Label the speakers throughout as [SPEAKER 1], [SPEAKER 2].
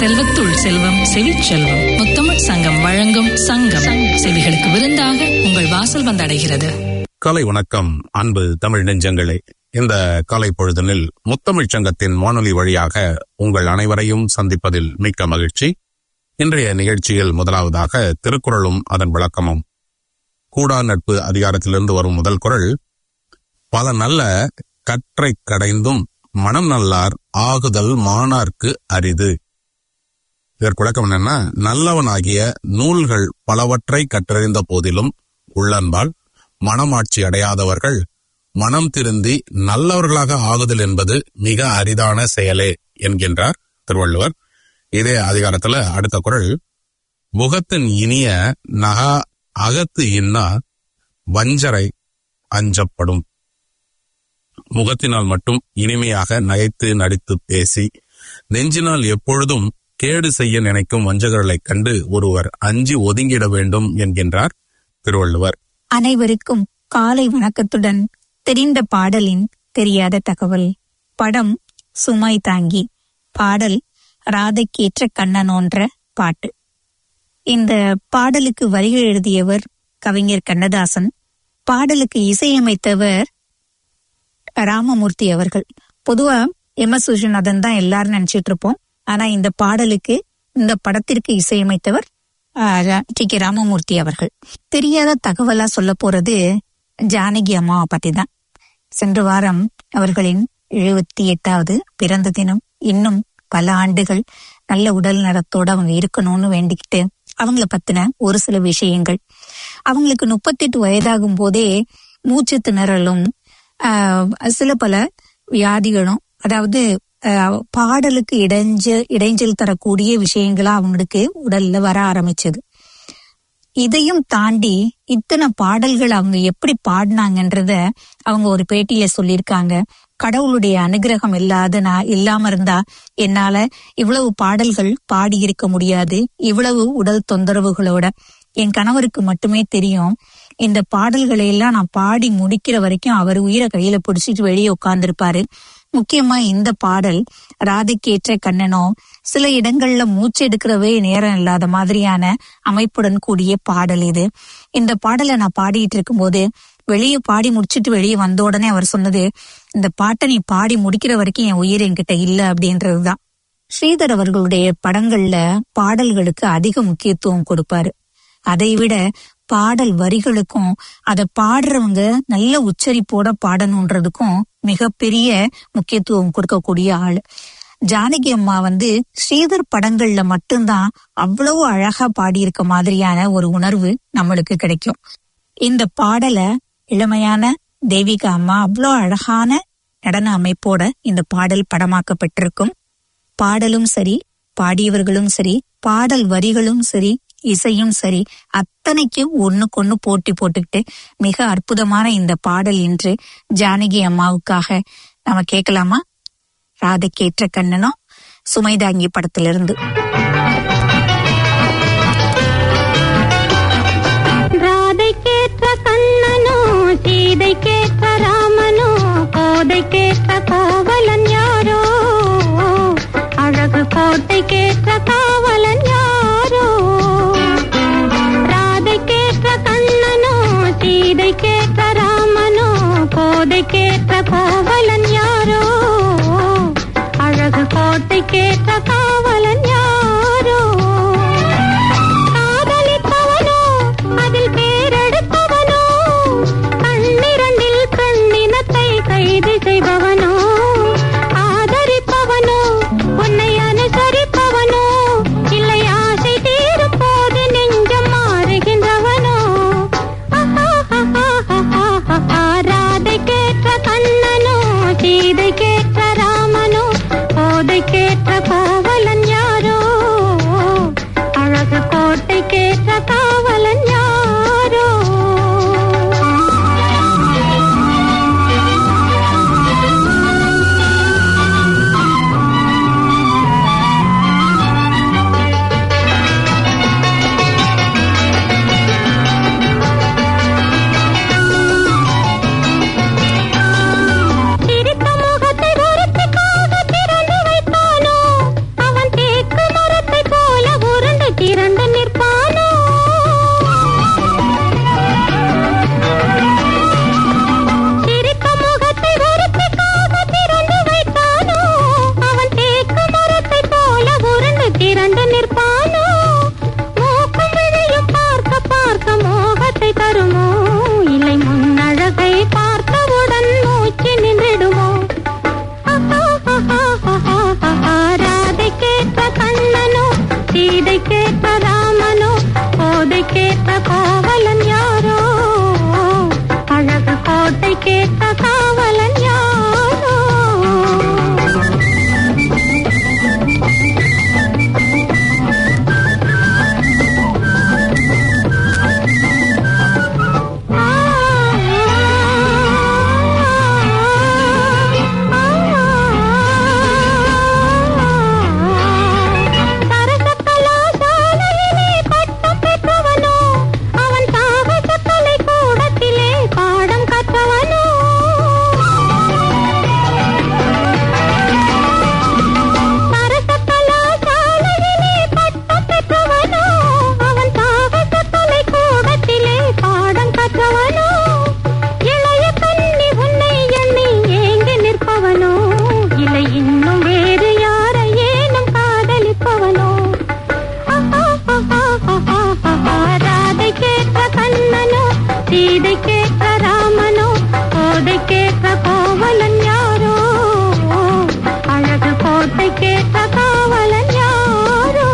[SPEAKER 1] செல்வத்துள் செல்வம் செவிச் செல்வம் முத்தமிழ் சங்கம் வழங்கும் சங்கம் செவிகளுக்கு விருந்தாக உங்கள் வாசல் வந்தடைகிறது
[SPEAKER 2] காலை வணக்கம் அன்பு தமிழ் நெஞ்சங்களே இந்த காலை பொழுதினில் முத்தமிழ்ச் சங்கத்தின் வானொலி வழியாக உங்கள் அனைவரையும் சந்திப்பதில் மிக்க மகிழ்ச்சி இன்றைய நிகழ்ச்சியில் முதலாவதாக திருக்குறளும் அதன் விளக்கமும் கூடா நட்பு அதிகாரத்திலிருந்து வரும் முதல் குறள் பல நல்ல கற்றை கடைந்தும் மனம் நல்லார் ஆகுதல் மாணார்க்கு அரிது இதற்கு விளக்கம் என்னன்னா நல்லவனாகிய நூல்கள் பலவற்றை கற்றறிந்த போதிலும் உள்ளன்பால் மனமாட்சி அடையாதவர்கள் மனம் திருந்தி நல்லவர்களாக ஆகுதல் என்பது மிக அரிதான செயலே என்கின்றார் திருவள்ளுவர் இதே அதிகாரத்துல அடுத்த குறள் முகத்தின் இனிய நகா அகத்து இன்னா வஞ்சரை அஞ்சப்படும் முகத்தினால் மட்டும் இனிமையாக நகைத்து நடித்து பேசி நெஞ்சினால் எப்பொழுதும் கேடு செய்ய நினைக்கும் வஞ்சகர்களைக் கண்டு ஒருவர் அஞ்சி ஒதுங்கிட வேண்டும் என்கின்றார் திருவள்ளுவர்
[SPEAKER 3] அனைவருக்கும் காலை வணக்கத்துடன் தெரிந்த பாடலின் தெரியாத தகவல் படம் சுமை தாங்கி பாடல் ராதைக்கேற்ற கண்ணனோன்ற பாட்டு இந்த பாடலுக்கு வரிகள் எழுதியவர் கவிஞர் கண்ணதாசன் பாடலுக்கு இசையமைத்தவர் ராமமூர்த்தி அவர்கள் பொதுவா எம் எஸ் விஸ்வநாதன் தான் எல்லாரும் நினைச்சிட்டு இருப்போம் ஆனா இந்த பாடலுக்கு இந்த படத்திற்கு இசையமைத்தவர் டி கே ராமமூர்த்தி அவர்கள் தெரியாத தகவலா சொல்ல போறது ஜானகி அம்மாவை பத்தி தான் சென்ற வாரம் அவர்களின் எழுபத்தி எட்டாவது பிறந்த தினம் இன்னும் பல ஆண்டுகள் நல்ல உடல் நலத்தோட அவங்க இருக்கணும்னு வேண்டிக்கிட்டு அவங்கள பத்தின ஒரு சில விஷயங்கள் அவங்களுக்கு முப்பத்தெட்டு வயதாகும் போதே மூச்சு திணறலும் ஆஹ் சில பல வியாதிகளும் அதாவது ஆஹ் பாடலுக்கு இடைஞ்ச இடைஞ்சல் தரக்கூடிய விஷயங்களா அவங்களுக்கு உடல்ல வர ஆரம்பிச்சது இதையும் தாண்டி இத்தனை பாடல்கள் அவங்க எப்படி பாடினாங்கன்றத அவங்க ஒரு பேட்டியில சொல்லியிருக்காங்க கடவுளுடைய அனுகிரகம் இல்லாத நான் இல்லாம இருந்தா என்னால இவ்வளவு பாடல்கள் பாடி இருக்க முடியாது இவ்வளவு உடல் தொந்தரவுகளோட என் கணவருக்கு மட்டுமே தெரியும் இந்த பாடல்களை எல்லாம் நான் பாடி முடிக்கிற வரைக்கும் அவர் உயிரை கையில பிடிச்சிட்டு வெளியே உட்கார்ந்துருப்பாரு முக்கியமா இந்த பாடல் ராதைக்கேற்ற கண்ணனோ சில இடங்கள்ல மூச்சு எடுக்கிறவே நேரம் இல்லாத மாதிரியான அமைப்புடன் கூடிய பாடல் இது இந்த பாடலை நான் பாடிட்டு இருக்கும்போது வெளியே பாடி முடிச்சிட்டு வெளியே வந்த உடனே அவர் சொன்னது இந்த பாட்டை நீ பாடி முடிக்கிற வரைக்கும் என் உயிர் என்கிட்ட இல்ல அப்படின்றதுதான் ஸ்ரீதர் அவர்களுடைய படங்கள்ல பாடல்களுக்கு அதிக முக்கியத்துவம் கொடுப்பாரு அதை விட பாடல் வரிகளுக்கும் அதை பாடுறவங்க நல்ல உச்சரிப்போட பாடணுன்றதுக்கும் மிகப்பெரிய முக்கியத்துவம் கொடுக்கக்கூடிய ஆள் ஜானகி அம்மா வந்து ஸ்ரீதர் படங்கள்ல மட்டும்தான் அவ்வளவு அழகா பாடியிருக்க மாதிரியான ஒரு உணர்வு நம்மளுக்கு கிடைக்கும் இந்த பாடலை இளமையான தேவிகா அம்மா அவ்வளோ அழகான நடன அமைப்போட இந்த பாடல் படமாக்கப்பட்டிருக்கும் பாடலும் சரி பாடியவர்களும் சரி பாடல் வரிகளும் சரி இசையும் சரி அத்தனைக்கும் ஒண்ணுக்கொன்னு போட்டி போட்டுக்கிட்டு மிக அற்புதமான இந்த பாடல் இன்று ஜானகி அம்மாவுக்காக நாம கேட்கலாமா ராதைக்கேற்ற கண்ணனும் சுமைதாங்கி படத்திலிருந்து
[SPEAKER 4] ராதைக்கேற்ற கண்ணனோ சீதைக்கேற்ற ராமனோ கோதைக்கேற்ற காவலன் யாரோ அழகு கோட்டைக்கேற்ற காவலன் யாரோ ராதைக்கேற்ற கண்ணனோ சீதைக்கேற்ற ராமனோ கோதைக்கேற்ற காவலன் யாரோ அழகு கோட்டைக்கேற்ற காவலன் யாரோ காதலிப்பவனோ அதில் பேரெடுப்பவனோ கண்ணிரண்டில் கண்ணினத்தை கைது செய்பவனோ ஆதரிப்பவனோ உன்னை அனுசரிப்பவனோ இல்லை ஆசை தீரும் போது நெஞ்சம் மாறுகின்றவனோ ராதை கேற்ற கண்ணனோ சீதை கேற்ற ராமனோ போதை கேற்ற காவல் அதை கேட்ட காவலன் யாரோ சரசக்கலாசாலையிலே பட்டம் பெற்றவனோ அவன் சாகசக்கலை கூடத்திலே பாடம் கற்றவனோ சரசக்கலாசாலையிலே பட்டம் பெற்றவனோ அவன் சாகசக்கலை கூடத்திலே பாடம் கற்றவனோ இளைய கண்ணி உன்னை எண்ணி ஏங்கி நிற்பவனோ இல்லை இன்னும் வேறு யாரை ஏனும் காதலிப்பவனோ ராதை கேட்ட கண்ணனோ சீதை கேட்ட ராமனோ கோதை கேட்ட கோவலன் யாரோ அழகு கோட்டை கேட்ட காவலன் யாரோ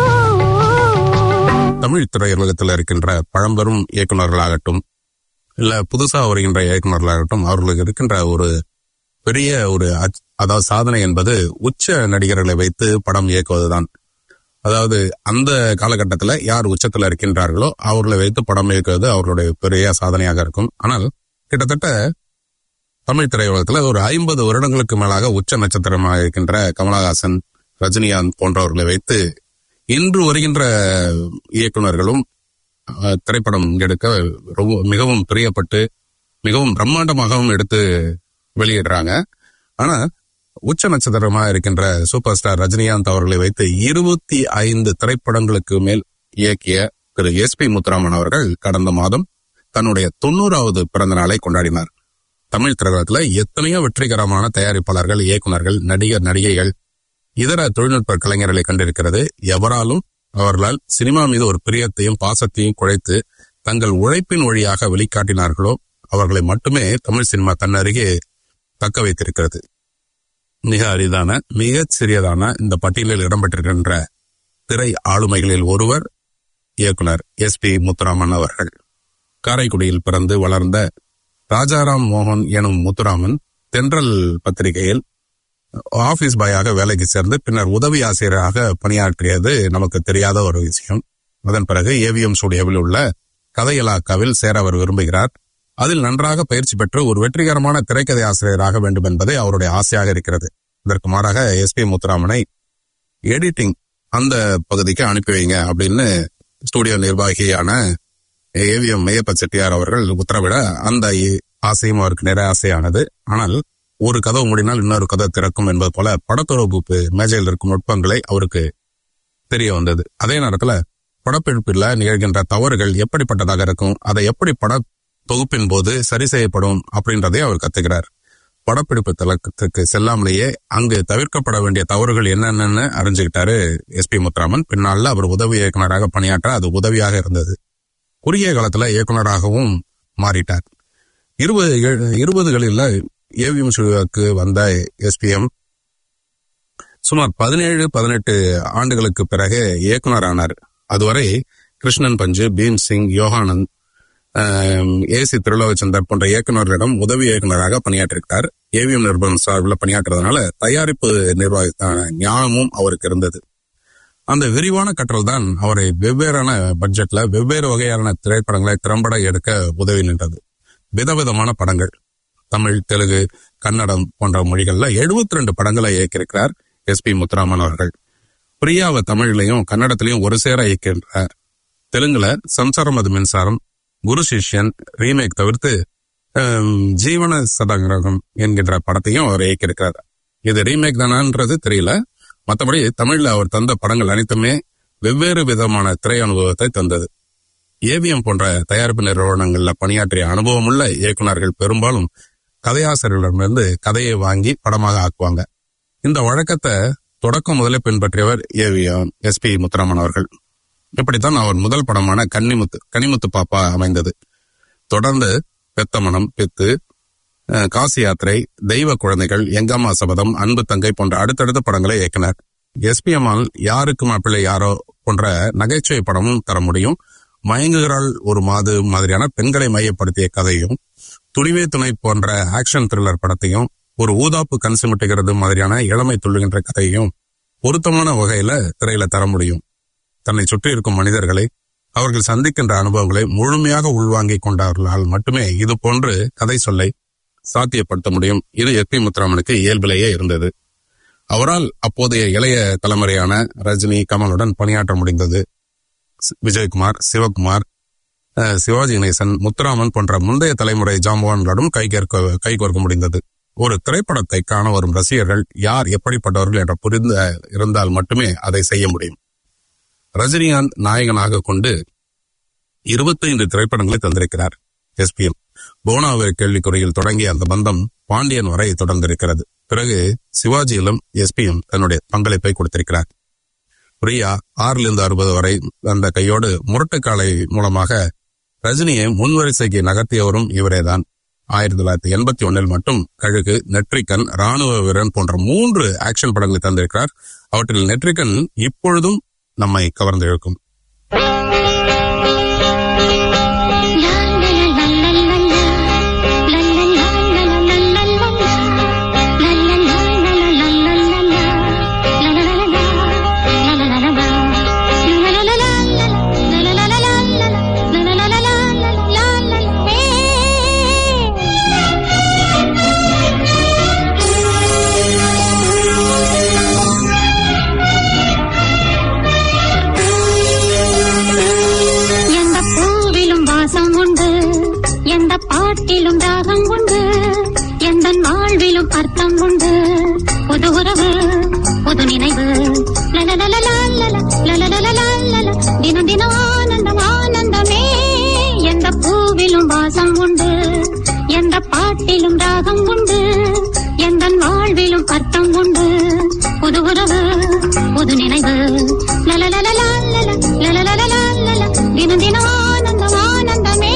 [SPEAKER 2] தமிழ் திரையுலகத்தில் இருக்கின்ற பழம்பெரும் இயக்குநர்களாகட்டும் இல்ல புதுசா வருகின்ற இயக்குநர்களாகட்டும் அவர்களுக்கு இருக்கின்ற ஒரு பெரிய ஒரு அச்- அதாவது சாதனை என்பது உச்ச நடிகர்களை வைத்து படம் இயக்குவதுதான் அதாவது அந்த காலகட்டத்துல யார் உச்சத்துல இருக்கின்றார்களோ அவர்களை வைத்து படம் இயக்குவது அவர்களுடைய பெரிய சாதனையாக இருக்கும் ஆனால் கிட்டத்தட்ட தமிழ் திரையுலகத்துல ஒரு ஐம்பது வருடங்களுக்கு மேலாக உச்ச நட்சத்திரமாக இருக்கின்ற கமலஹாசன் ரஜினிகாந்த் போன்றவர்களை வைத்து இன்று வருகின்ற இயக்குனர்களும் அஹ், திரைப்படம் எடுக்க ரொம்ப மிகவும் பிரியப்பட்டு மிகவும் பிரம்மாண்டமாகவும் எடுத்து வெளியிடுறாங்க ஆனா உச்ச நட்சத்திரமா இருக்கின்ற சூப்பர் ஸ்டார் ரஜினிகாந்த் அவர்களை வைத்து இருபத்தி ஐந்து திரைப்படங்களுக்கு மேல் இயக்கிய திரு எஸ் பி முத்துராமன் அவர்கள் கடந்த மாதம் தன்னுடைய தொண்ணூறாவது பிறந்த நாளை கொண்டாடினார் தமிழ் திரையுலகத்துல எத்தனையோ வெற்றிகரமான தயாரிப்பாளர்கள் இயக்குனர்கள் நடிகர் நடிகைகள் இதர தொழில்நுட்ப கலைஞர்களை கண்டிருக்கிறது எவராலும் அவர்களால் சினிமா மீது ஒரு பிரியத்தையும் பாசத்தையும் குழைத்து தங்கள் உழைப்பின் வழியாக வெளிக்காட்டினார்களோ அவர்களை மட்டுமே தமிழ் சினிமா தன்னருகே தக்க வைத்திருக்கிறது மிக அரிதான மிகச் சிறியதான இந்த பட்டியலில் இடம்பெற்றிருக்கின்ற திரை ஆளுமைகளில் ஒருவர் இயக்குனர் எஸ் பி முத்துராமன் அவர்கள் காரைக்குடியில் பிறந்து வளர்ந்த ராஜாராம் மோகன் எனும் முத்துராமன் தென்றல் பத்திரிகையில் ஆபீஸ் பாயாக வேலைக்கு சேர்ந்து பின்னர் உதவி ஆசிரியராக பணியாற்றியது நமக்கு தெரியாத ஒரு விஷயம் அதன் பிறகு ஏவிஎம் ஸ்டுடியோவில் உள்ள கதையலாக்காவில் சேர அவர் விரும்புகிறார் அதில் நன்றாக பயிற்சி பெற்று ஒரு வெற்றிகரமான திரைக்கதை ஆசிரியராக வேண்டும் என்பதே அவருடைய ஆசையாக இருக்கிறது இதற்கு மாறாக எஸ் பி முத்துராமனை எடிட்டிங் அந்த பகுதிக்கு அனுப்பி வைங்க அப்படின்னு ஸ்டுடியோ நிர்வாகியான ஏவிஎம் மெய்யப்ப செட்டியார் அவர்கள் உத்தரவிட அந்த இ- ஆசையும் அவருக்கு நிறைய ஆசையானது ஆனால் ஒரு கதவு மூடினால் இன்னொரு கதவு திறக்கும் என்பது போல படத்தொகுப்பு மேஜையில் இருக்கும் நுட்பங்களை அவருக்கு தெரிய வந்தது அதே நேரத்துல படப்பிடிப்பில் நிகழ்கின்ற தவறுகள் எப்படிப்பட்டதாக இருக்கும் அதை எப்படி பட தொகுப்பின் போது சரி செய்யப்படும் அப்படின்றதை அவர் கத்துக்கிறார் படப்பிடிப்பு தளத்துக்கு செல்லாமலேயே அங்கு தவிர்க்கப்பட வேண்டிய தவறுகள் என்னென்னு அறிஞ்சுக்கிட்டாரு எஸ் பி முத்துராமன் பின்னால அவர் உதவி இயக்குனராக பணியாற்ற அது உதவியாக இருந்தது குறுகிய காலத்துல இயக்குனராகவும் மாறிட்டார் இருபது இருபதுகளில் ஏவிஎம் ஸ்டுடியோவுக்கு வந்த எஸ்பிஎம் சுமார் பதினேழு பதினெட்டு ஆண்டுகளுக்கு பிறகு இயக்குனர் ஆனார் அதுவரை கிருஷ்ணன் பஞ்சு பீம் சிங் யோகானந்த் ஏசி திருலோகச்சந்தர் போன்ற இயக்குநர்களிடம் உதவி இயக்குனராக பணியாற்றிருக்கிறார் ஏவிஎம் நிறுவனம் சார்பில் பணியாற்றுறதுனால தயாரிப்பு நிர்வாகத்தான ஞானமும் அவருக்கு இருந்தது அந்த விரிவான கற்றல் தான் அவரை வெவ்வேறான பட்ஜெட்ல வெவ்வேறு வகையான திரைப்படங்களை திறம்பட எடுக்க உதவி நின்றது விதவிதமான படங்கள் தமிழ் தெலுங்கு கன்னடம் போன்ற மொழிகள்ல 72 ரெண்டு படங்களை இயக்கியிருக்கிறார் எஸ் பி முத்துராமன் அவர்கள் பிரியாவை தமிழ்லையும் கன்னடத்திலையும் ஒரு சேர இயக்கின்றார் தெலுங்குல சம்சாரம் அது மின்சாரம் குரு சிஷ்யன் ரீமேக் தவிர்த்து ஹம், ஜீவன சதகிரகம் என்கின்ற படத்தையும் அவர் இயக்கியிருக்கிறார் இது ரீமேக் தானான்றது தெரியல மற்றபடி தமிழ்ல அவர் தந்த படங்கள் அனைத்துமே வெவ்வேறு விதமான திரை அனுபவத்தை தந்தது ஏவிஎம் போன்ற தயாரிப்பு நிறுவனங்கள்ல பணியாற்றிய அனுபவமுள்ள இயக்குனர்கள் பெரும்பாலும் கதையாசிரியர்களிடமிருந்து கதையை வாங்கி படமாக ஆக்குவாங்க இந்த வழக்கத்தை தொடக்கம் முதலே பின்பற்றியவர் ஏவிஎம் எஸ் பி முத்துராமன் அவர்கள் இப்படித்தான் அவர் முதல் படமான கன்னிமுத்து கனிமுத்து பாப்பா அமைந்தது தொடர்ந்து பெத்தமனம் பித்து அஹ், காசி யாத்திரை தெய்வ குழந்தைகள் எங்கம்மா சபதம் அன்பு தங்கை போன்ற அடுத்தடுத்த படங்களை இயக்கினார் எஸ்பிஎம்மால் யாருக்கு மாப்பிள்ளை யாரோ போன்ற நகைச்சுவை படமும் தர முடியும் மயங்குகிறாள் ஒரு மாது மாதிரியான பெண்களை மையப்படுத்திய கதையும் துணிவே துணை போன்ற ஆக்ஷன் த்ரில்லர் படத்தையும் ஒரு ஊதாப்பு கண் சிமிட்டுகிறது மாதிரியான இளமை துள்ளுகின்ற கதையையும் பொருத்தமான வகையில திரையில தர முடியும் தன்னை சுற்றி இருக்கும் மனிதர்களை அவர்கள் சந்திக்கின்ற அனுபவங்களை முழுமையாக உள்வாங்கிக் கொண்டவர்களால் மட்டுமே இது போன்று கதை சொல்லை சாத்தியப்படுத்த முடியும் இது எஸ் பி முத்துராமனுக்கு இயல்பிலேயே இருந்தது அவரால் அப்போதைய இளைய தலைமுறையான ரஜினி கமலுடன் பணியாற்ற முடிந்தது சி- விஜயகுமார் சிவகுமார் அஹ், சிவாஜி கணேசன் முத்துராமன் போன்ற முந்தைய தலைமுறை ஜாம்பவான்களுடன் கைகேற்க கைகோர்க்க முடிந்தது ஒரு திரைப்படத்தை காண வரும் ரசிகர்கள் யார் எப்படிப்பட்டவர்கள் என்ற புரிந்த இருந்தால் மட்டுமே அதை செய்ய முடியும் ரஜினிகாந்த் நாயகனாக கொண்டு இருபத்தைந்து திரைப்படங்களை தந்திருக்கிறார் எஸ்பிஎம் போனாவை கேள்விக்குறையில் தொடங்கிய அந்த பந்தம் பாண்டியன் வரை தொடர்ந்திருக்கிறது பிறகு சிவாஜியிலும் எஸ்பிஎம் தன்னுடைய பங்களிப்பை கொடுத்திருக்கிறார் பிரியா ஆறிலிருந்து அறுபது வரை அந்த கையோடு முரட்டுக்காலை மூலமாக ரஜினியை முன்வரிசைக்கு நகர்த்தியவரும் இவரேதான் ஆயிரத்தி தொள்ளாயிரத்தி எண்பத்தி ஒன்னில் மட்டும் கழுகு நெட்ரிக்கன் ராணுவ வீரன் போன்ற மூன்று ஆக்ஷன் படங்களை தந்திருக்கிறார் அவற்றில் நெட்ரிக்கன் இப்பொழுதும் நம்மை கவர்ந்து இழுக்கும்
[SPEAKER 4] எந்த பூவிலும் வாசம் உண்டு எந்த பாட்டிலும் ராகம் உண்டு எந்த வாழ்விலும் அர்த்தம் உண்டு புது உறவு புது நினைவு லலலலலாலல, லலலலலாலல, தினம் தினம் ஆனந்தம் ஆனந்தமே எந்த பூவிலும் வாசம் உண்டு எந்த பாட்டிலும் ராகம் உண்டு எந்த வாழ்விலும் அர்த்தம் உண்டு புது உறவு புது நினைவு லலலலலாலல, லலலலலாலல, தினம் தினம் ஆனந்தம் ஆனந்தமே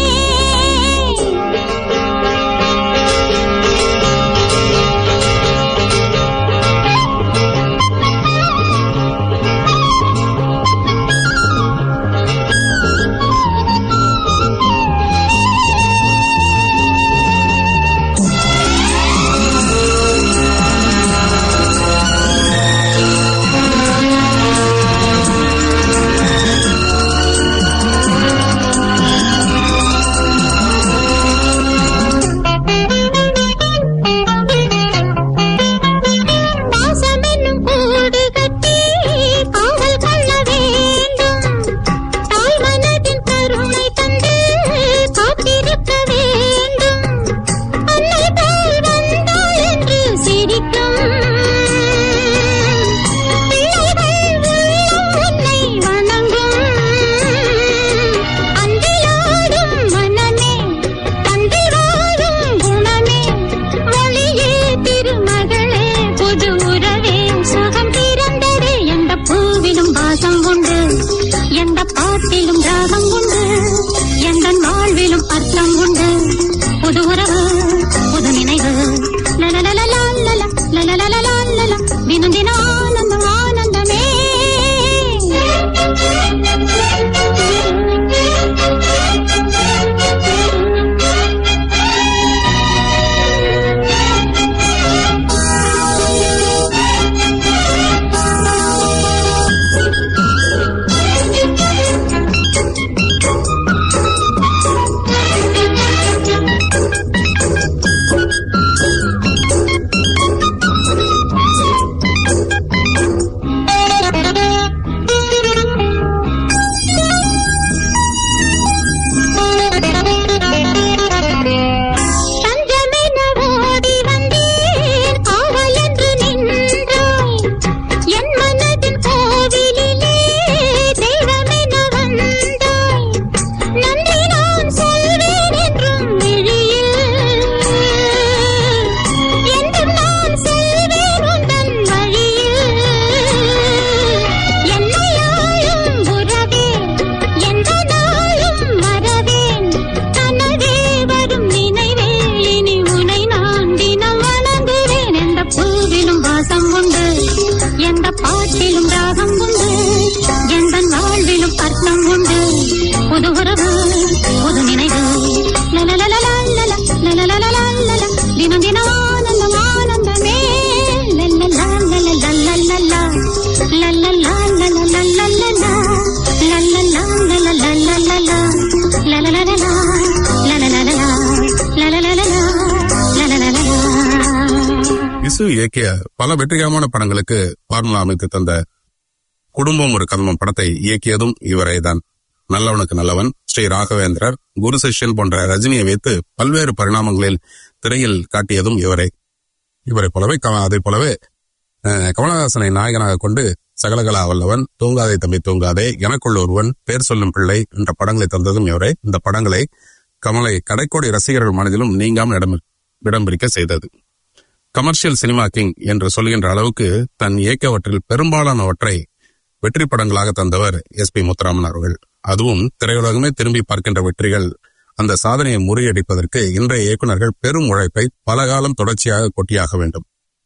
[SPEAKER 2] விசு இயக்கிய பல வெற்றிகரமான படங்களுக்கு பார்முலா அமைத்து தந்த குடும்பம் ஒரு கதமம் படத்தை இயக்கியதும் இவரேதான் நல்லவனுக்கு நல்லவன் ஸ்ரீ ராகவேந்திரர் குரு சிஷ்யன் போன்ற ரஜினியை வைத்து பல்வேறு பரிணாமங்களில் திரையில் காட்டியதும் இவரே இவரை போலவே க- அதைப் போலவே அஹ், கமலஹாசனை நாயகனாக கொண்டு சகலகலா வல்லவன் தூங்காதே தம்பி தூங்காதே எனக்குள்ள ஒருவன் பேர் சொல்லும் பிள்ளை என்ற படங்களை தந்ததும் இவரே இந்த படங்களை கமலை கடைக்கோடி ரசிகர்கள் மனதிலும் நீங்காமல் இடம் இடம் பிடிக்க செய்தது கமர்ஷியல் சினிமா கிங் என்று சொல்கின்ற அளவுக்கு தன் இயக்கவற்றில் பெரும்பாலானவற்றை வெற்றி படங்களாக தந்தவர் எஸ் பி முத்துராமன் அவர்கள் அதுவும் திரையுலகமே திரும்பி பார்க்கின்ற வெற்றிகள் அந்த சாதனையை முறியடிப்பதற்கு இன்றைய இயக்குனர்கள் பெரும் உழைப்பை பல காலம் தொடர்ச்சியாக கொட்டியாக வேண்டும்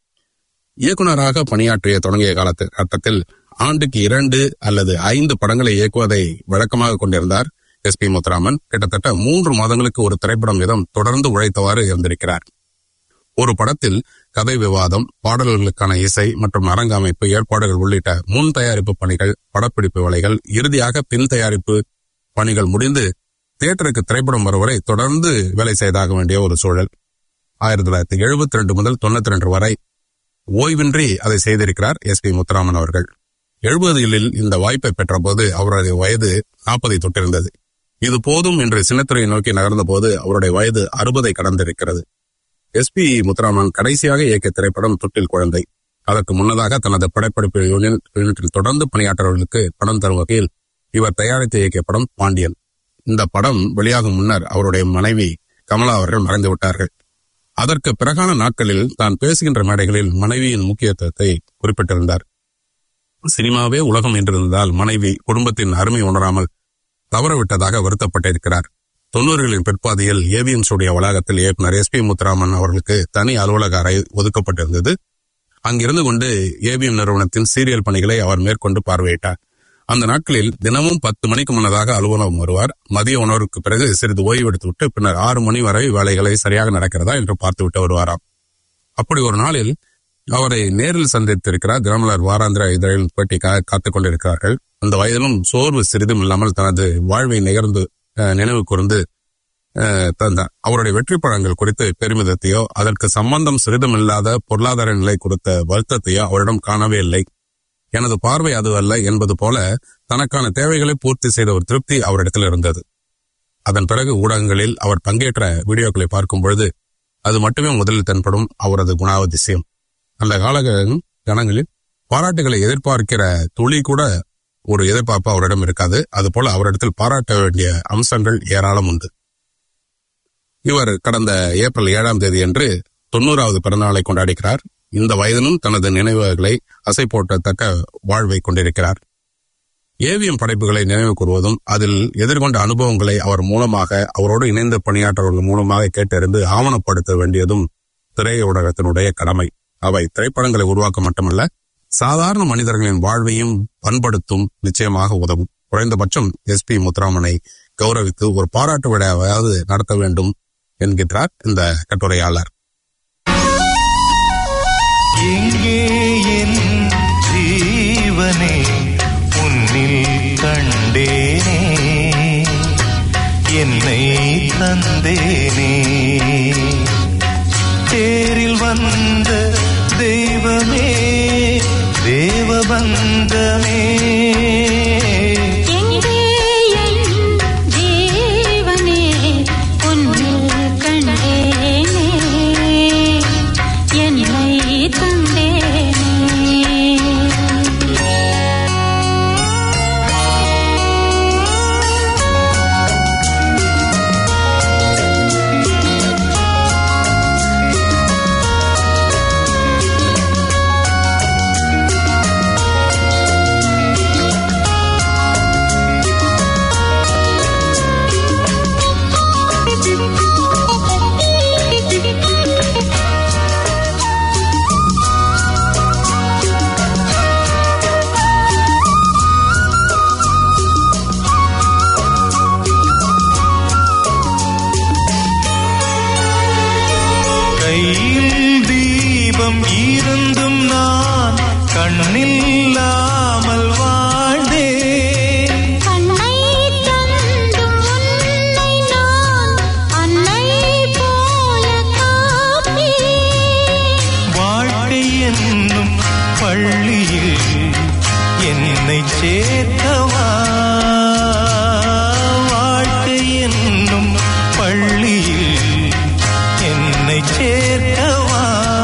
[SPEAKER 2] இயக்குனராக பணியாற்றிய தொடங்கிய காலத்து கட்டத்தில் ஆண்டுக்கு இரண்டு அல்லது ஐந்து படங்களை இயக்குவதை வழக்கமாக கொண்டிருந்தார் எஸ் பி முத்துராமன் கிட்டத்தட்ட மூன்று மாதங்களுக்கு ஒரு திரைப்படம் வீதம் தொடர்ந்து உழைத்தவாறு இருந்திருக்கிறார் ஒரு படத்தில் கதை விவாதம் பாடல்களுக்கான இசை மற்றும் அரங்கமைப்பு ஏற்பாடுகள் உள்ளிட்ட முன் தயாரிப்பு பணிகள் படப்பிடிப்பு வேலைகள் இறுதியாக பின் தயாரிப்பு பணிகள் முடிந்து தியேட்டருக்கு திரைப்படம் வரும் வரை தொடர்ந்து வேலை செய்தாக வேண்டிய ஒரு சூழல் ஆயிரத்தி தொள்ளாயிரத்தி எழுபத்தி ரெண்டு முதல் தொண்ணூத்தி ரெண்டு வரை ஓய்வின்றி அதை செய்திருக்கிறார் எஸ் பி முத்துராமன் அவர்கள் எழுபதுகளில் இந்த வாய்ப்பை பெற்றபோது அவருடைய வயது நாற்பதை தொட்டிருந்தது இது போதும் என்று சின்னத்துறையை நோக்கி நகர்ந்த போது அவருடைய வயது அறுபதை கடந்திருக்கிறது எஸ் பி முத்துராமன் கடைசியாக இயக்கிய திரைப்படம் தொட்டில் குழந்தை அதற்கு முன்னதாக தனது படப்பிடிப்பு யூனியன் யூனிட்டில் தொடர்ந்து பணியாற்றவர்களுக்கு படம் தரும் வகையில் இவர் தயாரித்து இயக்கிய படம் பாண்டியன் இந்த படம் வெளியாகும் முன்னர் அவருடைய மனைவி கமலா அவர்கள் மறைந்து விட்டார்கள் அதற்கு பிறகான நாட்களில் தான் பேசுகின்ற மேடைகளில் மனைவியின் முக்கியத்துவத்தை குறிப்பிட்டிருந்தார் சினிமாவே உலகம் என்றிருந்தால் மனைவி குடும்பத்தின் அருமை உணராமல் தவறவிட்டதாக வருத்தப்பட்டிருக்கிறார் தொண்ணூறுகளின் பிற்பாதையில் ஏவிஎம் ஸ்டுடியோ வளாகத்தில் இயக்குனர் எஸ் பி முத்துராமன் அவர்களுக்கு தனி அலுவலக அறை ஒதுக்கப்பட்டிருந்தது அங்கிருந்து கொண்டு ஏவிஎம் நிறுவனத்தின் சீரியல் பணிகளை அவர் மேற்கொண்டு பார்வையிட்டார் அந்த நாட்களில் தினமும் பத்து மணிக்கு முன்னதாக அலுவலகம் வருவார் மதிய உணவுக்கு பிறகு சிறிது ஓய்வு எடுத்துவிட்டு பின்னர் ஆறு மணி வரை வேலைகளை சரியாக நடக்கிறதா என்று பார்த்துவிட்டு வருவாராம் அப்படி ஒரு நாளில் அவரை நேரில் சந்தித்திருக்கிறார் தினமலர் வாராந்திர இதழில் பேட்டிக்காக காத்துக் கொண்டிருக்கிறார்கள் அந்த வயதிலும் சோர்வு சிறிதும் இல்லாமல் தனது வாழ்வை நிகழ்ந்து அஹ், நினைவு கூர்ந்து அஹ், தந்தார் அவருடைய வெற்றி படங்கள் குறித்து பெருமிதத்தையோ அதற்கு சம்பந்தம் சிறிதும் இல்லாத பொருளாதார நிலை குறித்த வருத்தத்தையோ அவரிடம் காணவே இல்லை எனது பார்வை அது அல்ல என்பது போல தனக்கான தேவைகளை பூர்த்தி செய்த ஒரு திருப்தி அவரிடத்தில் இருந்தது அதன் பிறகு ஊடகங்களில் அவர் பங்கேற்ற வீடியோக்களை பார்க்கும் பொழுது அது மட்டுமே முதலில் தென்படும் அவரது குணாதிசயம் அந்த கால கணங்களில் பாராட்டுகளை எதிர்பார்க்கிற துளி கூட ஒரு எதிர்பார்ப்பு அவரிடம் இருக்காது அதுபோல அவரிடத்தில் பாராட்ட வேண்டிய அம்சங்கள் ஏராளம் உண்டு இவர் கடந்த ஏப்ரல் ஏழாம் தேதி அன்று தொண்ணூறாவது பிறந்தநாளை கொண்டாடுகிறார் இந்த வயதிலும் தனது நினைவுகளை அசை போட்டத்தக்க வாழ்வை கொண்டிருக்கிறார் ஏவிஎம் படைப்புகளை நினைவு கூறுவதும் அதில் எதிர்கொண்ட அனுபவங்களை அவர் மூலமாக அவரோடு இணைந்து பணியாற்றவர்கள் மூலமாக கேட்டறிந்து ஆவணப்படுத்த வேண்டியதும் திரையுலகத்தினுடைய கடமை அவை திரைப்படங்களை உருவாக்க மட்டுமல்ல சாதாரண மனிதர்களின் வாழ்வையும் பண்படுத்தும் நிச்சயமாக உதவும் குறைந்தபட்சம் எஸ் பி முத்துராமனை கௌரவித்து ஒரு பாராட்டு விழாவாவது நடத்த வேண்டும் என்கின்றார் இந்த கட்டுரையாளர்
[SPEAKER 5] எங்கே என் ஜீவனே உன்னில் கண்டேனே என்னை தந்தேனே தேரில் வந்த தெய்வமே தேவபந்தமே
[SPEAKER 4] எங்கே என் ஜீவனே உன்னில் கண்டேனே என்னை தந்தேனே
[SPEAKER 5] கையில் தீபம் இருந்தும் நான் கண்ணில்லாமல் வாழ்ந்தேன்
[SPEAKER 4] கண்ணை தந்தும் உன்னை நான் அன்னை போல காப்பேன்
[SPEAKER 5] வாழ்க்கை சேர்க்கவா வாழ்க்கை என்னும் பள்ளியில் என்னை சேர்க்கவா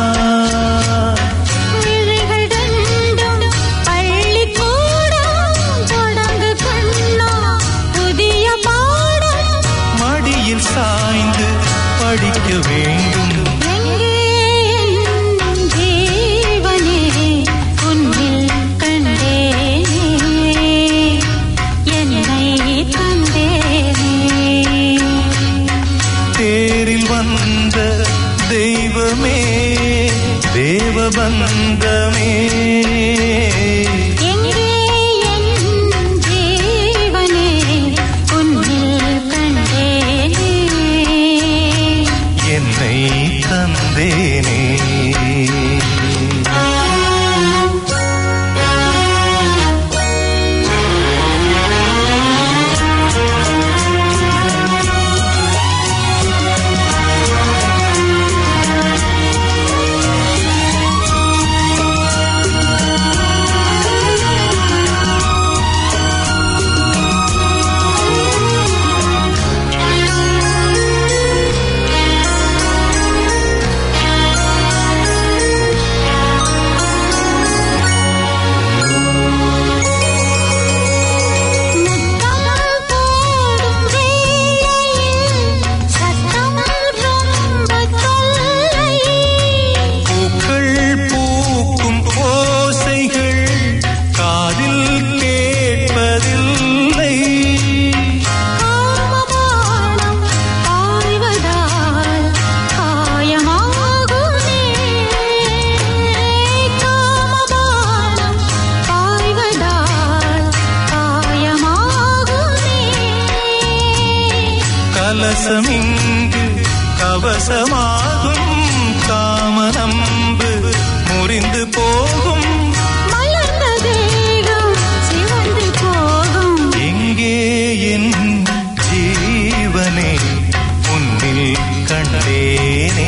[SPEAKER 4] விழிகள் ரெண்டும் பள்ளிக்கூடம் தொடங்கு கண்ணா புதிய பாடம்
[SPEAKER 5] மடியில் சாய்ந்து படிக்க வேண்டும்
[SPEAKER 4] எங்கே என் ஜீவனே உன்னில் கண்டேனே என்னை தந்தேனே
[SPEAKER 5] தேரில் வந்த தெய்வமே தேவபந்தமே
[SPEAKER 4] எங்கே என் ஜீவனே உன்னில் கண்டேனே
[SPEAKER 5] என்னை தந்தேனே
[SPEAKER 4] முத்தம் போடும் வேளையில் சத்தம் ரொம்ப தொல்லை
[SPEAKER 5] பூக்கள் பூக்கும் ஓசைகள் காதில் கேட்பதில்லை
[SPEAKER 4] காமபானம் பாய்வதால் காயமாகுமே காமபானம் பாய்வதால் காயமாகுமே
[SPEAKER 5] கலசமிங்கு கவசமாகும் காமனம்பு முறிந்து போகும்
[SPEAKER 4] மலர்ந்த தேகம் சிவந்து போகும்
[SPEAKER 5] எங்கே என் ஜீவனே உன்னில் கண்டேனே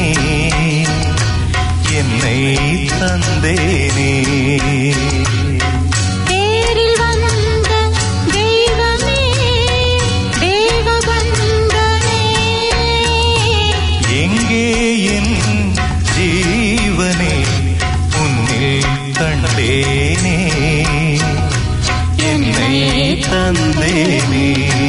[SPEAKER 5] என்னை தந்தேனே
[SPEAKER 4] தேரில் வந்த தெய்வமே தேவபந்தமே
[SPEAKER 5] எங்கே என் ஜீவனே உன்னில் கண்டேனே என்னை தந்தேனே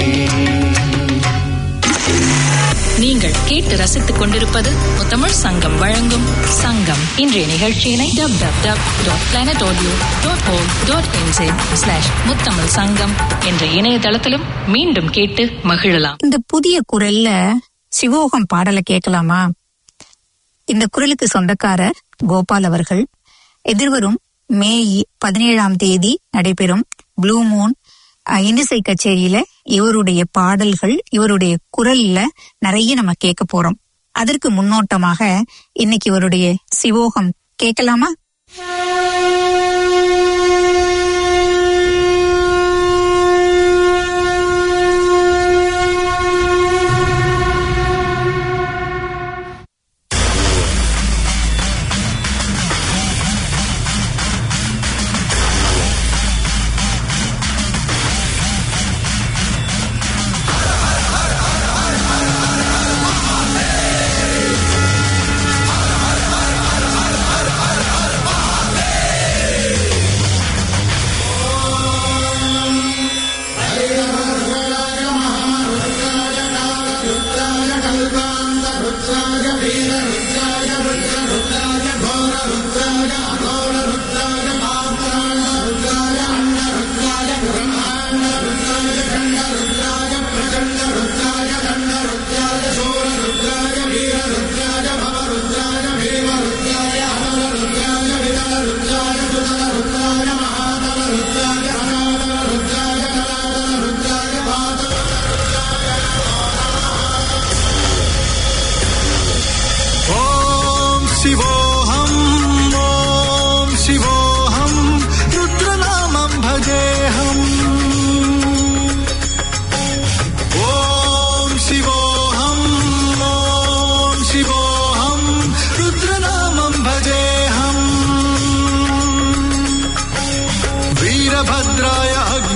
[SPEAKER 1] நீங்கள் கேட்டு ரசித்துக் கொண்டிருப்பது முத்தமிழ் சங்கம் வழங்கும் சங்கம் இன்றைய நிகழ்ச்சியினை W W W dot planet audio dot O dot N J slash Muthamizh Sangam என்ற இணையதளத்திலும் மீண்டும் கேட்டு மகிழலாம்
[SPEAKER 3] இந்த புதிய குரல்ல சிவோகம் பாடலை கேட்கலாமா இந்த குரலுக்கு சொந்தக்காரர் கோபால் அவர்கள் எதிர்வரும் மே பதினேழாம் தேதி நடைபெறும் ப்ளூ மூன் அஹ், இன்னிசை கச்சேரியில இவருடைய பாடல்கள் இவருடைய குரல்ல நிறைய நம்ம கேட்க போறோம் அதற்கு முன்னோட்டமாக இன்னைக்கு இவருடைய சிவோகம் கேட்கலாமா
[SPEAKER 5] ஆ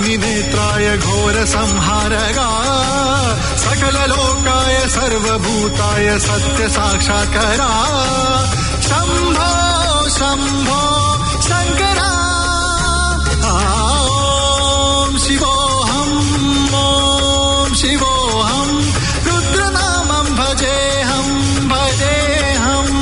[SPEAKER 6] अग्निनेत्राय घोरसंहारगा सकललोकाय सर्वभूताय सत्यसाक्षात्करा शम्भो शम्भो शङ्करा ॐ शिवोऽहम् ॐ शिवोऽहम् रुद्रनामम् भजेऽहम् भजेऽहम्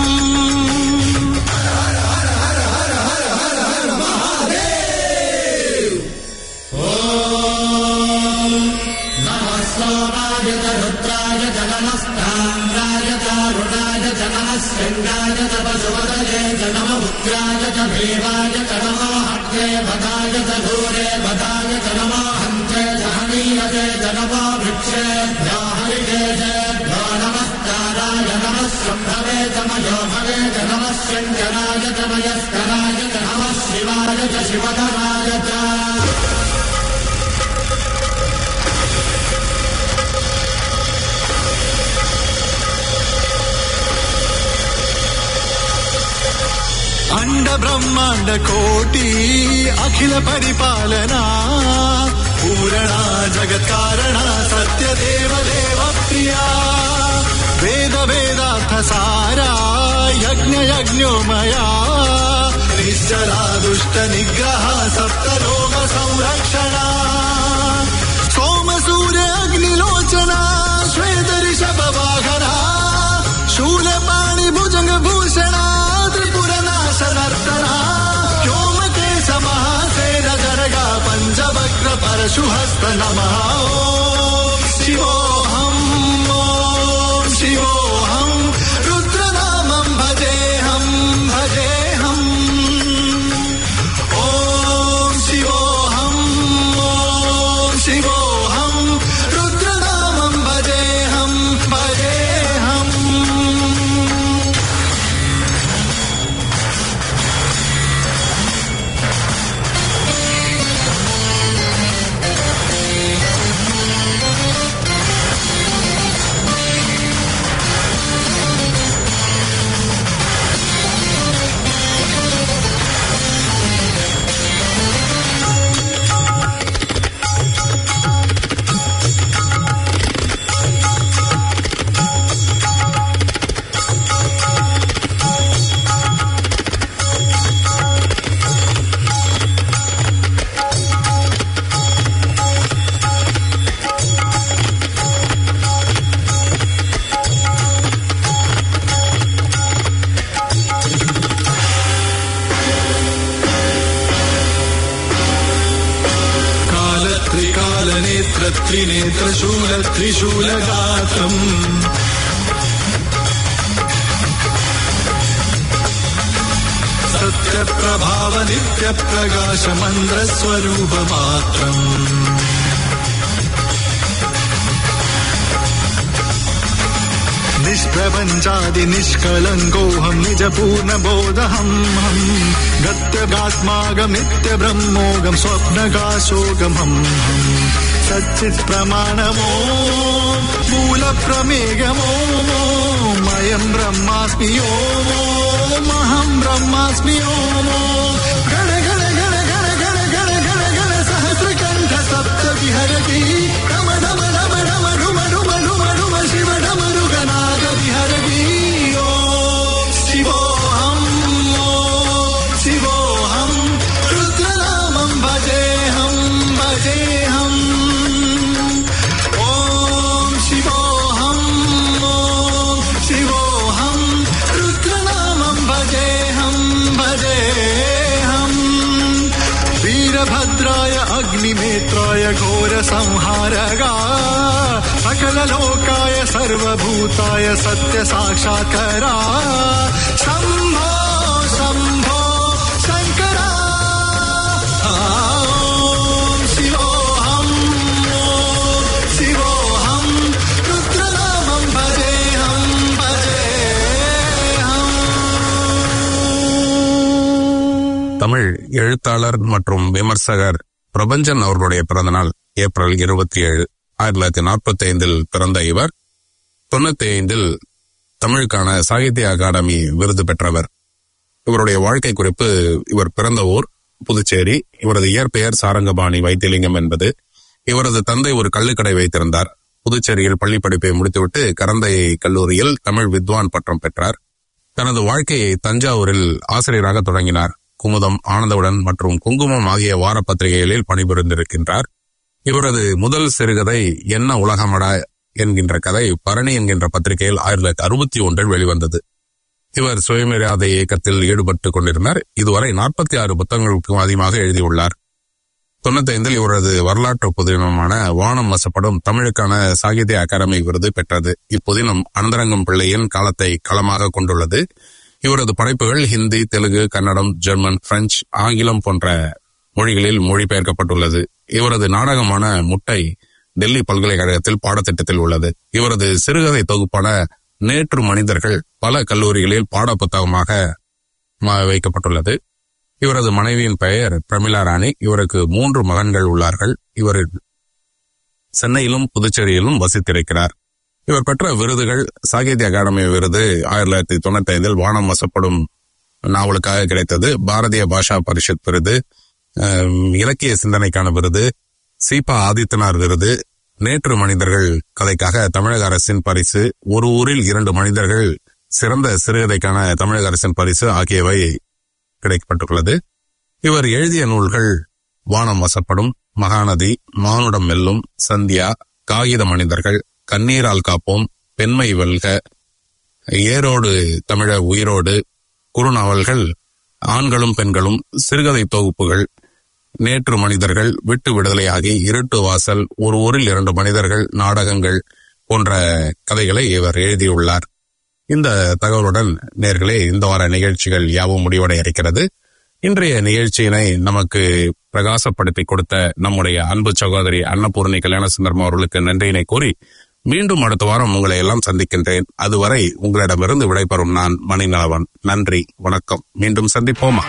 [SPEAKER 6] अण्ड ब्रह्माण्ड कोटि अखिल परिपालना पूरणा जगत्कारणा सत्यदेव देव प्रिया वेद वेदार्थ सारा यज्ञ यज्ञोमया निश्चला दुष्ट निग्रह सप्तलोक संरक्षणा सोम सूर्य अग्निलोचना श्वेत ऋषभ वाहना शूलपाणि भुजङ्ग भूषणा त्रिपुरनाशनर्तना व्योमकेश महासेन जरगा पञ्चवक्र परशुहस्त नमः ॐ शिवोऽहम् ॐ शिवोऽहम् रुद्रनामम् भजेऽहम् भजेऽहम् ॐ शिवोऽहम् ॐ शिवोऽहम् रुद्रनामम् भजेऽहम् भजेऽहम् कालत्रिकालनेत्र त्रिनेत्रशूल त्रिशूलगात्रम् सत्यप्रभाव नित्यप्रकाशमन्द्रस्वरूपमात्रम् निष्प्रपञ्चादि निष्कलङ्कोऽहम् निजपूर्णबोधहम् गत्यगात्मागमित्य ब्रह्मोगम् स्वप्नकाशोगमम् सच्चित् प्रमाणमो मूलप्रमेगमो मयम् ब्रह्मास्मि ओमोऽहम् ब्रह्मास्मि ओमो गण गण गण गण गण गण गण गण सहस्रकण्ठ सप्त विहरति रम रम रम रम रुम रुम रुम रुम शिव रम रुगनाद विहरति ॐ शिवोऽहम् ॐ शिवोऽहम् रुद्रनामम् भजेऽहम् भजेऽहम् ॐ शिवोऽहम् ॐ शिवोऽहम् रुद्रनामम् भजेऽहम् भजेऽहम् वीरभद्राय अग्निनेत्राय घोरसंहारगा सकललोकाय सर्वभूताय सत्यसाक्षात्करा शम्भो शम्भो शङ्करा ॐ शिवोऽहम् ॐ शिवोऽहम् रुद्रनामम् भजेऽहम् भजेऽहम्
[SPEAKER 2] தமிழ் எழுத்தாளர் மற்றும் விமர்சகர் பிரபஞ்சன் அவர்களுடைய பிறந்தநாள் ஏப்ரல் இருபத்தி ஏழு ஆயிரத்தி தொள்ளாயிரத்தி நாற்பத்தி ஐந்தில் பிறந்த இவர் தொண்ணூத்தி ஐந்தில் தமிழுக்கான சாகித்ய அகாடமி விருது பெற்றவர் இவருடைய வாழ்க்கை குறிப்பு இவர் பிறந்த ஊர் புதுச்சேரி இவரது இயற்பெயர் சாரங்கபாணி வைத்தியலிங்கம் என்பது இவரது தந்தை ஒரு கள்ளுக்கடை வைத்திருந்தார் புதுச்சேரியில் பள்ளி படிப்பை முடித்துவிட்டு கரந்தை கல்லூரியில் தமிழ் வித்வான் பட்டம் பெற்றார் தனது வாழ்க்கையை தஞ்சாவூரில் ஆசிரியராக தொடங்கினார் குமுதம் ஆனந்தவுடன் மற்றும் குங்குமம் ஆகிய வார பத்திரிகைகளில் பணிபுரிந்திருக்கின்றார் இவரது முதல் சிறுகதை என்ன உலகமடா என்கின்ற கதை பரணி என்கின்ற பத்திரிகையில் ஆயிரத்தி தொள்ளாயிரத்தி அறுபத்தி ஒன்றில் வெளிவந்தது இவர் சுயமரியாதை இயக்கத்தில் ஈடுபட்டுக் கொண்டிருந்தார் இதுவரை நாற்பத்தி ஆறு புத்தகங்களுக்கும் அதிகமாக எழுதியுள்ளார் தொண்ணூத்தைந்தில் இவரது வரலாற்று புதினமான வானம் வசப்படும் தமிழுக்கான சாகித்ய அகாடமி விருது பெற்றது இப்புதினம் அனந்தரங்கம் பிள்ளையின் காலத்தை களமாக கொண்டுள்ளது இவரது படைப்புகள் ஹிந்தி தெலுங்கு கன்னடம் ஜெர்மன் பிரெஞ்சு ஆங்கிலம் போன்ற மொழிகளில் மொழிபெயர்க்கப்பட்டுள்ளது இவரது நாடகமான முட்டை டெல்லி பல்கலைக்கழகத்தில் பாடத்திட்டத்தில் உள்ளது இவரது சிறுகதை தொகுப்பான நேற்று மனிதர்கள் பல கல்லூரிகளில் பாட புத்தகமாக ம- வைக்கப்பட்டுள்ளது இவரது மனைவியின் பெயர் பிரமிளா ராணி இவருக்கு மூன்று மகன்கள் உள்ளார்கள் இவர் சென்னையிலும் புதுச்சேரியிலும் வசித்திருக்கிறார் இவர் பெற்ற விருதுகள் சாகித்ய அகாடமி விருது ஆயிரத்தி தொள்ளாயிரத்தி தொண்ணூத்தி ஐந்தில் வானம் வசப்படும் நாவலுக்காக கிடைத்தது பாரதிய பாஷா பரிஷத் விருது அஹ், இலக்கிய சிந்தனைக்கான விருது சீபா ஆதித்தனார் விருது நேற்று மனிதர்கள் கதைக்காக தமிழக அரசின் பரிசு ஒரு ஊரில் இரண்டு மனிதர்கள் சிறந்த சிறுகதைக்கான தமிழக அரசின் பரிசு ஆகியவை கிடைக்கப்பட்டுள்ளது இவர் எழுதிய நூல்கள் வானம் வசப்படும் மகாநதி மானுடம் வெல்லும் சந்தியா காகித மனிதர்கள் கண்ணீரால் காப்போம் பெண்மை வெல்க ஏரோடு தமிழ உயிரோடு குறுநாவல்கள் ஆண்களும் பெண்களும் சிறுகதை தொகுப்புகள் நேற்று மனிதர்கள் விட்டு விடுதலையாகி இருட்டு வாசல் ஒரு ஊரில் இரண்டு மனிதர்கள் நாடகங்கள் போன்ற கதைகளை இவர் எழுதியுள்ளார் இந்த தகவலுடன் நேர்களே இந்த வார நிகழ்ச்சிகள் யாவும் முடிவடைய இருக்கிறது இன்றைய நிகழ்ச்சியினை நமக்கு பிரகாசப்படுத்தி கொடுத்த நம்முடைய அன்பு சகோதரி அன்னபூர்ணி கல்யாணசுந்தரம் அவர்களுக்கு நன்றியினை கூறி மீண்டும் அடுத்த வாரம் உங்களை எல்லாம் சந்திக்கின்றேன் அதுவரை உங்களிடமிருந்து விடைபெறும் நான் மணிநலவன் நன்றி வணக்கம் மீண்டும் சந்திப்போமா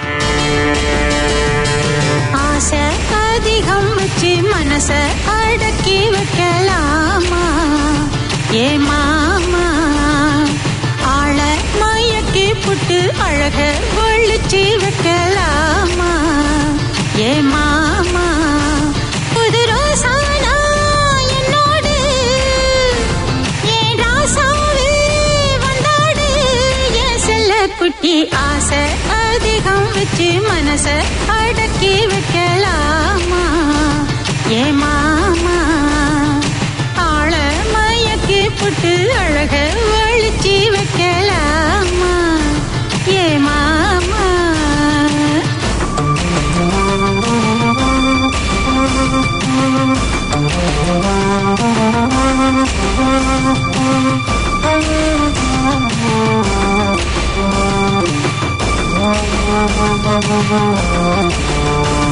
[SPEAKER 4] ஆசை அதிகம் வச்சு மனச அடக்கி வைக்கலாமா ஏ மாமா ஆள மயக்கி புட்டு அழக ஒழிச்சு வைக்கலாமா ஏ மாமா புது ரோசானா என்னோடு ஏன் ராசாவே வந்தாடு என் செல்ல குட்டி ஆசை அதிகம் வச்சு மனச அடக்கி வைக்கலாமா ஏ மாமா ஆள மயக்கி புட்டு அழக வழிச்சு வைக்கலாமா ஏ மாமா
[SPEAKER 6] Thank you.